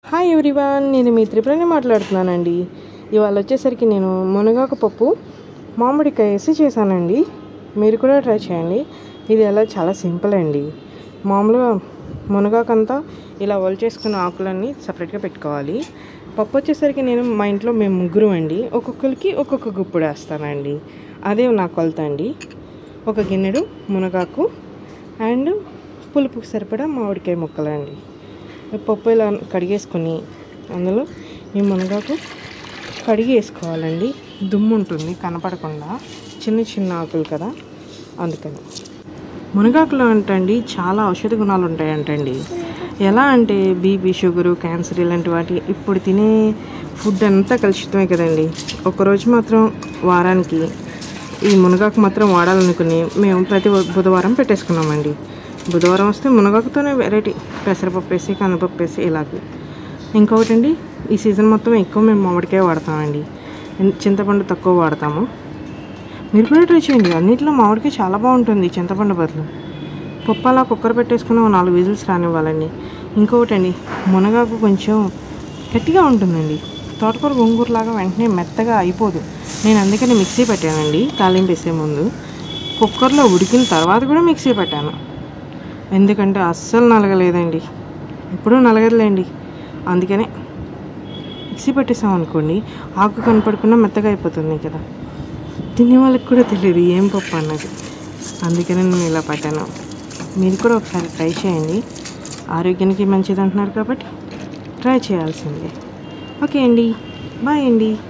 hi everyone నేను మీ త్రిపురని మాట్లాడుతున్నానండి ఇవాళ వచ్చేసరికి నేను మునగాకు పప్పు మామిడికాయ వేసి చేశానండి మీరు కూడా ట్రై చేయండి ఇది ఎలా చాలా సింపుల్ అండి మామూలుగా మునగాకంతా ఇలా చేసుకున్న ఆకులన్నీ సపరేట్గా పెట్టుకోవాలి పప్పు వచ్చేసరికి నేను మా ఇంట్లో మేము ముగ్గురు అండి ఒక్కొక్కరికి ఒక్కొక్క గుప్పుడు వేస్తానండి అదే నా కొలత అండి ఒక గిన్నెడు మునగాకు అండ్ పులుపుకి సరిపడా మామిడికాయ ముక్కలు అండి ఈ పప్పు ఇలా కడిగేసుకొని అందులో ఈ మునగాకు కడిగి వేసుకోవాలండి దుమ్ము ఉంటుంది కనపడకుండా చిన్న చిన్న ఆకులు కదా అందుకని మునగాకులో అంటండి చాలా ఔషధ గుణాలు ఉంటాయంటండి ఎలా అంటే బీపీ షుగరు క్యాన్సర్ ఇలాంటి వాటి ఇప్పుడు తినే ఫుడ్ అంతా కలుషితమే కదండి ఒకరోజు మాత్రం వారానికి ఈ మునగాకు మాత్రం వాడాలనుకుని మేము ప్రతి బుధవారం పెట్టేసుకున్నామండి బుధవారం వస్తే మునగాకుతోనే వెరైటీ పెసరపప్పు వేసి కందిపప్పు వేసి ఇలాగే ఇంకొకటి అండి ఈ సీజన్ మొత్తం ఎక్కువ మేము మామిడికాయ వాడతామండి చింతపండు తక్కువ వాడతాము మీరు కూడా ట్రై చేయండి అన్నింటిలో మామిడికాయ చాలా బాగుంటుంది చింతపండు బదులు పప్పు అలా కుక్కర్ పెట్టేసుకుని ఒక నాలుగు విజిల్స్ రానివ్వాలండి ఇంకొకటి అండి మునగాకు కొంచెం గట్టిగా ఉంటుందండి తోటకూర గోంగూరలాగా వెంటనే మెత్తగా అయిపోదు నేను అందుకని మిక్సీ పెట్టానండి తాలింపు వేసే ముందు కుక్కర్లో ఉడికిన తర్వాత కూడా మిక్సీ పెట్టాను ఎందుకంటే అస్సలు నలగలేదండి ఎప్పుడూ నలగదులేండి అందుకనే మిక్సీ పెట్టేసాం అనుకోండి ఆకు కనపడకుండా మెత్తగా అయిపోతుంది కదా తినే వాళ్ళకి కూడా తెలియదు ఏం పప్పు అన్నది అందుకనే నేను ఇలా పట్టాను మీరు కూడా ఒకసారి ట్రై చేయండి ఆరోగ్యానికి మంచిది అంటున్నారు కాబట్టి ట్రై చేయాల్సిందే ఓకే అండి బాయ్ అండి